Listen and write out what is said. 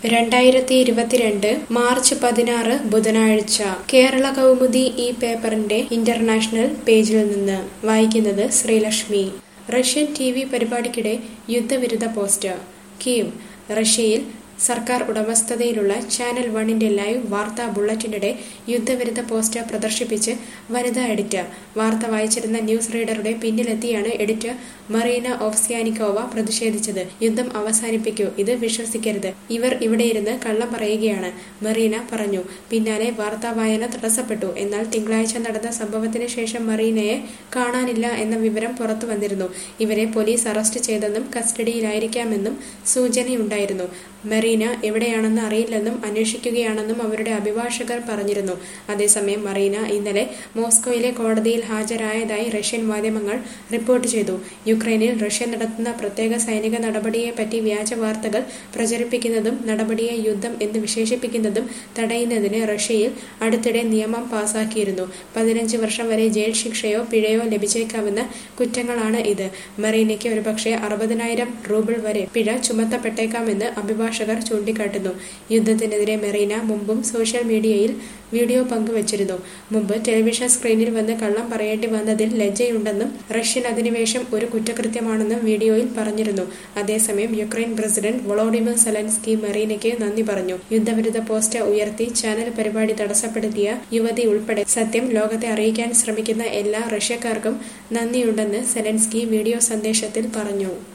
രണ്ടായിരത്തി ഇരുപത്തിരണ്ട് മാർച്ച് പതിനാറ് ബുധനാഴ്ച കേരള കൗമുദി ഈ പേപ്പറിന്റെ ഇന്റർനാഷണൽ പേജിൽ നിന്ന് വായിക്കുന്നത് ശ്രീലക്ഷ്മി റഷ്യൻ ടി വി പരിപാടിക്കിടെ യുദ്ധവിരുദ്ധ പോസ്റ്റ് കീവ് റഷ്യയിൽ സർക്കാർ ഉടമസ്ഥതയിലുള്ള ചാനൽ വണ്ണിന്റെ ലൈവ് വാർത്താ ബുള്ളറ്റിനിടെ യുദ്ധവിരുദ്ധ പോസ്റ്റർ പ്രദർശിപ്പിച്ച് വനിതാ എഡിറ്റർ വാർത്ത വായിച്ചിരുന്ന ന്യൂസ് റീഡറുടെ പിന്നിലെത്തിയാണ് എഡിറ്റർ മറീന ഓഫ്സ്യാനിക്കോവ പ്രതിഷേധിച്ചത് യുദ്ധം അവസാനിപ്പിക്കൂ ഇത് വിശ്വസിക്കരുത് ഇവർ ഇവിടെയിരുന്ന് കള്ളം പറയുകയാണ് മറീന പറഞ്ഞു പിന്നാലെ വാർത്താ വായന തടസ്സപ്പെട്ടു എന്നാൽ തിങ്കളാഴ്ച നടന്ന സംഭവത്തിന് ശേഷം മറീനയെ കാണാനില്ല എന്ന വിവരം പുറത്തു വന്നിരുന്നു ഇവരെ പോലീസ് അറസ്റ്റ് ചെയ്തെന്നും കസ്റ്റഡിയിലായിരിക്കാമെന്നും സൂചനയുണ്ടായിരുന്നു മറീന എവിടെയാണെന്ന് അറിയില്ലെന്നും അന്വേഷിക്കുകയാണെന്നും അവരുടെ അഭിഭാഷകർ പറഞ്ഞിരുന്നു അതേസമയം മറീന ഇന്നലെ മോസ്കോയിലെ കോടതിയിൽ ഹാജരായതായി റഷ്യൻ മാധ്യമങ്ങൾ റിപ്പോർട്ട് ചെയ്തു യുക്രൈനിൽ റഷ്യ നടത്തുന്ന പ്രത്യേക സൈനിക നടപടിയെപ്പറ്റി വ്യാജ വാർത്തകൾ പ്രചരിപ്പിക്കുന്നതും നടപടിയെ യുദ്ധം എന്ന് വിശേഷിപ്പിക്കുന്നതും തടയുന്നതിന് റഷ്യയിൽ അടുത്തിടെ നിയമം പാസാക്കിയിരുന്നു പതിനഞ്ച് വർഷം വരെ ജയിൽ ശിക്ഷയോ പിഴയോ ലഭിച്ചേക്കാവുന്ന കുറ്റങ്ങളാണ് ഇത് മറീനയ്ക്ക് ഒരുപക്ഷെ അറുപതിനായിരം റൂബിൾ വരെ പിഴ ചുമത്തപ്പെട്ടേക്കാമെന്ന് അഭിഭാഷകർ ചൂണ്ടിക്കാട്ടുന്നു യുദ്ധത്തിനെതിരെ മെറീന മുമ്പും സോഷ്യൽ മീഡിയയിൽ വീഡിയോ പങ്കുവച്ചിരുന്നു മുമ്പ് ടെലിവിഷൻ സ്ക്രീനിൽ വന്ന് കള്ളം പറയേണ്ടി വന്നതിൽ ലജ്ജയുണ്ടെന്നും റഷ്യൻ അധിനിവേശം ഒരു കുറ്റകൃത്യമാണെന്നും വീഡിയോയിൽ പറഞ്ഞിരുന്നു അതേസമയം യുക്രൈൻ പ്രസിഡന്റ് വൊളോഡിമിർ സെലൻസ്കി മെറീനയ്ക്ക് നന്ദി പറഞ്ഞു യുദ്ധവിരുദ്ധ പോസ്റ്റർ ഉയർത്തി ചാനൽ പരിപാടി തടസ്സപ്പെടുത്തിയ യുവതി ഉൾപ്പെടെ സത്യം ലോകത്തെ അറിയിക്കാൻ ശ്രമിക്കുന്ന എല്ലാ റഷ്യക്കാർക്കും നന്ദിയുണ്ടെന്ന് സെലൻസ്കി വീഡിയോ സന്ദേശത്തിൽ പറഞ്ഞു